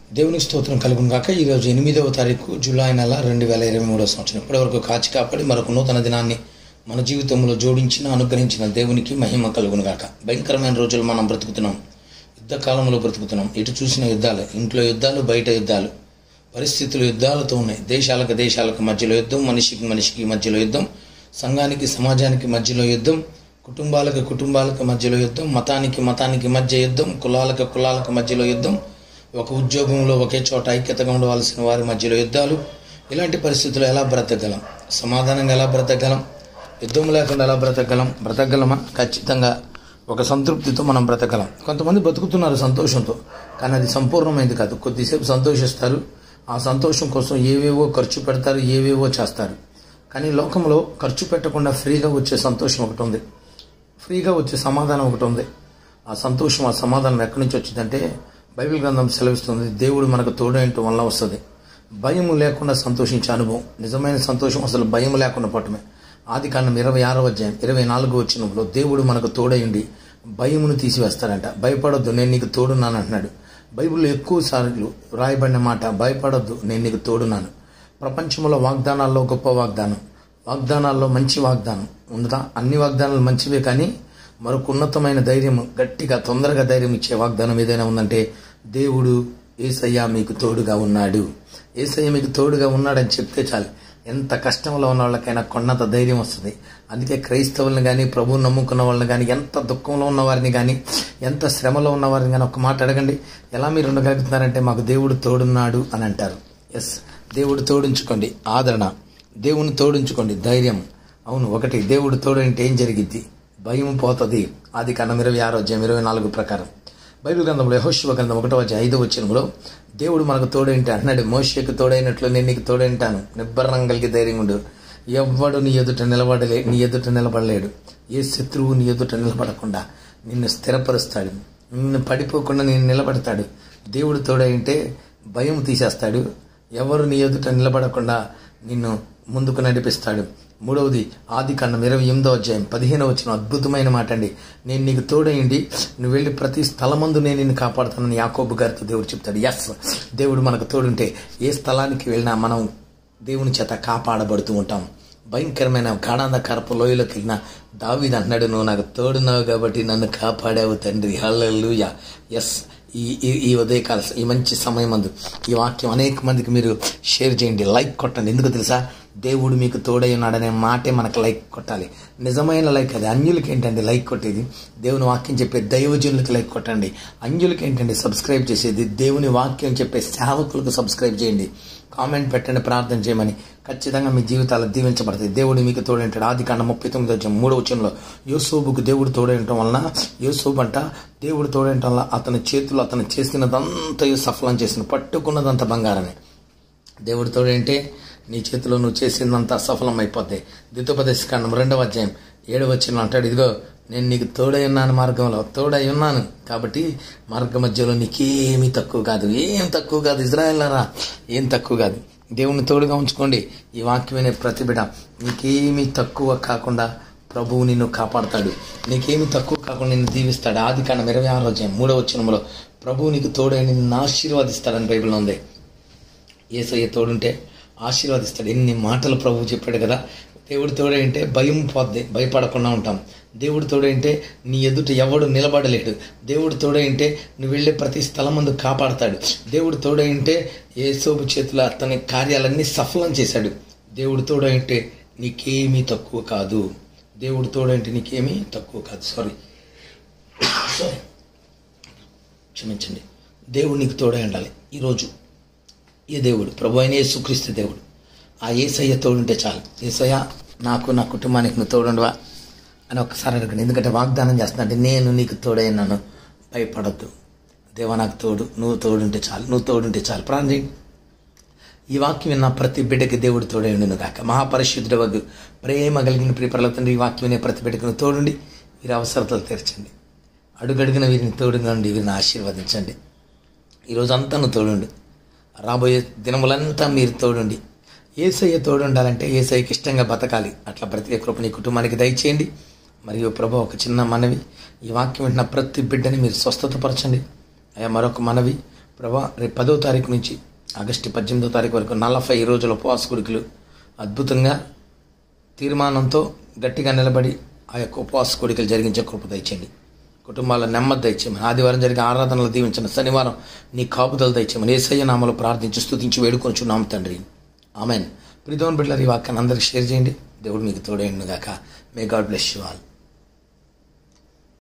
దేవునికి స్తోత్రం కలుగును గాక ఈరోజు ఎనిమిదవ తారీఖు జూలై నెల రెండు వేల ఇరవై మూడవ సంవత్సరం ఇప్పటివరకు కాచి కాపాడి మరొక నూతన దినాన్ని మన జీవితంలో జోడించిన అనుగ్రహించిన దేవునికి మహిమ కలుగును గాక భయంకరమైన రోజులు మనం బ్రతుకుతున్నాం యుద్ధ కాలంలో బ్రతుకుతున్నాం ఎటు చూసిన యుద్ధాలు ఇంట్లో యుద్ధాలు బయట యుద్ధాలు పరిస్థితులు యుద్ధాలతో ఉన్నాయి దేశాలకు దేశాలకు మధ్యలో యుద్ధం మనిషికి మనిషికి మధ్యలో యుద్ధం సంఘానికి సమాజానికి మధ్యలో యుద్ధం కుటుంబాలకు కుటుంబాలకు మధ్యలో యుద్ధం మతానికి మతానికి మధ్య యుద్ధం కులాలకు కులాలకు మధ్యలో యుద్ధం ఒక ఉద్యోగంలో ఒకే చోట ఐక్యతగా ఉండవలసిన వారి మధ్యలో యుద్ధాలు ఇలాంటి పరిస్థితులు ఎలా బ్రతకగలం సమాధానంగా ఎలా బ్రతకగలం యుద్ధం లేకుండా ఎలా బ్రతకగలం బ్రతకగలమా ఖచ్చితంగా ఒక సంతృప్తితో మనం బ్రతకగలం కొంతమంది బ్రతుకుతున్నారు సంతోషంతో కానీ అది సంపూర్ణమైంది కాదు కొద్దిసేపు సంతోషిస్తారు ఆ సంతోషం కోసం ఏవేవో ఖర్చు పెడతారు ఏవేవో చేస్తారు కానీ లోకంలో ఖర్చు పెట్టకుండా ఫ్రీగా వచ్చే సంతోషం ఒకటి ఉంది ఫ్రీగా వచ్చే సమాధానం ఒకటి ఉంది ఆ సంతోషం ఆ సమాధానం ఎక్కడి నుంచి వచ్చిందంటే బైబిల్ గ్రంథం సెలవిస్తుంది దేవుడు మనకు తోడేయటం వల్ల వస్తుంది భయం లేకుండా సంతోషించే అనుభవం నిజమైన సంతోషం అసలు భయం లేకుండా పట్టమే ఆది కాండం ఇరవై ఆరో అధ్యాయం ఇరవై నాలుగో వచ్చినప్పుడు దేవుడు మనకు తోడయండి భయమును తీసివేస్తాడంట భయపడొద్దు నేను నీకు తోడున్నాను అంటున్నాడు బైబిల్లో ఎక్కువ సార్లు రాయబడిన మాట భయపడొద్దు నేను నీకు తోడున్నాను ప్రపంచంలో వాగ్దానాల్లో గొప్ప వాగ్దానం వాగ్దానాల్లో మంచి వాగ్దానం ఉందా అన్ని వాగ్దానాలు మంచివే కానీ మరొక ఉన్నతమైన ధైర్యం గట్టిగా తొందరగా ధైర్యం ఇచ్చే వాగ్దానం ఏదైనా ఉందంటే దేవుడు ఏసయ్య మీకు తోడుగా ఉన్నాడు ఏసయ్య మీకు తోడుగా ఉన్నాడని చెప్తే చాలు ఎంత కష్టంలో ఉన్న వాళ్ళకైనా కొన్నంత ధైర్యం వస్తుంది అందుకే క్రైస్తవులను కానీ ప్రభువుని నమ్ముకున్న వాళ్ళని కానీ ఎంత దుఃఖంలో ఉన్న వారిని కానీ ఎంత శ్రమలో ఉన్న వారిని కానీ ఒక మాట అడగండి ఎలా మీరు ఉండగలుగుతున్నారంటే మాకు దేవుడు తోడున్నాడు అని అంటారు ఎస్ దేవుడు తోడించుకోండి ఆదరణ దేవుని తోడించుకోండి ధైర్యం అవును ఒకటి దేవుడు తోడు అంటే ఏం జరిగిద్ది భయం పోతుంది ఆది కన్నం ఇరవై ఆరో అధ్యాయం ఇరవై నాలుగు ప్రకారం బైబిల్ గ్రంథంలో యహోశివ గ్రంథం ఒకటో అధ్యాయం ఐదో వచ్చినప్పుడు దేవుడు మనకు తోడేంటి అంటున్నాడు మోషకు తోడైనట్లు నేను నీకు తోడేంటాను నిబ్బరం కలిగి ధైర్యం ఉండు ఎవ్వడు నీ ఎదుట నిలబడలే నీ ఎదుట నిలబడలేడు ఏ శత్రువు నీ ఎదుట నిలబడకుండా నిన్ను స్థిరపరుస్తాడు నిన్ను పడిపోకుండా నేను నిలబడతాడు దేవుడు తోడైంటే భయం తీసేస్తాడు ఎవరు నీ ఎదుట నిలబడకుండా నిన్ను ముందుకు నడిపిస్తాడు మూడవది ఆది కన్నం ఇరవై ఎనిమిదో అధ్యాయం పదిహేను వచ్చిన అద్భుతమైన మాట అండి నేను నీకు తోడయండి నువ్వు వెళ్ళి ప్రతి స్థలమందు నేను నిన్ను కాపాడుతానని యాకోబు గారితో దేవుడు చెప్తాడు ఎస్ దేవుడు మనకు తోడుంటే ఏ స్థలానికి వెళ్ళినా మనం దేవుని చేత కాపాడబడుతూ ఉంటాం భయంకరమైన గాఢాంధకారపు లోయలోకి వెళ్ళిన దావీది అన్నాడు నువ్వు నాకు తోడున్నావు కాబట్టి నన్ను కాపాడావు తండ్రి హల్లెలూయ ఎస్ ఈ ఈ ఈ ఉదయకాల ఈ మంచి సమయం అందు ఈ వాక్యం అనేక మందికి మీరు షేర్ చేయండి లైక్ కొట్టండి ఎందుకు తెలుసా దేవుడు మీకు తోడై ఉన్నాడనే మాటే మనకు లైక్ కొట్టాలి నిజమైన లైక్ అది అన్యులకి ఏంటండి లైక్ కొట్టేది దేవుని వాక్యం చెప్పే దైవజనులకి లైక్ కొట్టండి అన్యులకి ఏంటండి సబ్స్క్రైబ్ చేసేది దేవుని వాక్యం చెప్పే సేవకులకు సబ్స్క్రైబ్ చేయండి కామెంట్ పెట్టండి ప్రార్థన చేయమని ఖచ్చితంగా మీ జీవితాలు దీవించబడతాయి దేవుడు మీకు తోడంటాడు ఆది కాండ ముప్పై తొమ్మిది వచ్చాం మూడో వచ్చంలో యోసోబుకు దేవుడు తోడేయటం వలన యోసోబు అంట దేవుడు తోడేయటం వల్ల అతని చేతులు అతను చేసినదంతా సఫలం చేసిన పట్టుకున్నదంతా బంగారమే దేవుడు తోడంటే నీ చేతిలో నువ్వు చేసిందంతా సఫలం అయిపోద్ది ద్వితోపదేశ కాండం రెండవ అధ్యాయం ఏడవ వచ్చిన అంటాడు ఇదిగో నేను నీకు తోడై ఉన్నాను మార్గంలో తోడై ఉన్నాను కాబట్టి మార్గ మధ్యలో నీకేమీ తక్కువ కాదు ఏం తక్కువ కాదు ఇజ్రాయెల్లారా ఏం తక్కువ కాదు దేవుని తోడుగా ఉంచుకోండి ఈ వాక్యమైన ప్రతి బిడ నీకేమీ తక్కువ కాకుండా ప్రభువు నిన్ను కాపాడతాడు నీకేమి తక్కువ కాకుండా నిన్ను దీవిస్తాడు ఆది కాండం ఇరవై ఆరో అధ్యాయం మూడవ వచ్చినములో ప్రభువు నీకు తోడై నిన్ను ఆశీర్వాదిస్తాడని బైబిల్లో ఉంది ఏసయ్య తోడుంటే ఆశీర్వాదిస్తాడు ఎన్ని మాటలు ప్రభువు చెప్పాడు కదా దేవుడు తోడంటే భయం పోద్ది భయపడకుండా ఉంటాం దేవుడు తోడంటే నీ ఎదుట ఎవడు నిలబడలేడు దేవుడు తోడంటే నువ్వు వెళ్ళే ప్రతి స్థలం ముందు కాపాడతాడు దేవుడు తోడంటే ఏసోబు చేతుల అతని కార్యాలన్నీ సఫలం చేశాడు దేవుడు తోడంటే నీకేమీ తక్కువ కాదు దేవుడు తోడంటే నీకేమీ తక్కువ కాదు సారీ సారీ క్షమించండి దేవుడు నీకు తోడై ఉండాలి ఈరోజు ఏ దేవుడు ప్రభు అయిన యేసుక్రీస్తు దేవుడు ఆ ఏసయ్య తోడుంటే చాలు ఏసయ్య నాకు నా కుటుంబానికి నువ్వు తోడుండవా అని ఒకసారి అడగండి ఎందుకంటే వాగ్దానం చేస్తున్నా నేను నీకు తోడైనాను భయపడద్దు దేవా నాకు తోడు నువ్వు తోడుంటే చాలు నువ్వు తోడుంటే చాలు ప్రాణం చేయండి ఈ వాక్యం విన్న ప్రతి బిడ్డకి దేవుడు తోడై ఉండును గాక మహాపరిశుద్ధుడు వద్దు ప్రేమ కలిగిన ప్రిపరల తండ్రి ఈ వాక్యం వినే ప్రతి బిడ్డకు నువ్వు తోడుండి వీరి అవసరతలు తీర్చండి అడుగడుగున వీరిని తోడుగా ఉండి వీరిని ఆశీర్వదించండి ఈరోజు అంతా నువ్వు తోడుండు రాబోయే దినములంతా మీరు తోడుండి ఏసయ్య తోడుండాలంటే ఏసయ్యకి ఇష్టంగా బతకాలి అట్లా బ్రతికే కృప నీ కుటుంబానికి దయచేయండి మరియు ప్రభు ఒక చిన్న మనవి ఈ వాక్యం వింటున్న ప్రతి బిడ్డని మీరు స్వస్థతపరచండి అయ్యా మరొక మనవి ప్రభా రేపు పదో తారీఖు నుంచి ఆగస్టు పద్దెనిమిదో తారీఖు వరకు నలభై రోజుల ఉపవాస కొడుకులు అద్భుతంగా తీర్మానంతో గట్టిగా నిలబడి ఆ యొక్క ఉపవాస కోడికలు జరిగించే కృప దయచేయండి కుటుంబాల నెమ్మది దయచేయమని ఆదివారం జరిగే ఆరాధనలు దీవించిన శనివారం నీ కాపుదలు దయచేయమని ఏసయ్య నామలు ప్రార్థించి స్తుతించి వేడుకొంచున్నాం తండ్రి ఆమెన్ ప్రిధోన్ బిడ్డల ఈ వాక్యాన్ని అందరికి షేర్ చేయండి దేవుడు మీకు తోడైండు గాక may God bless you all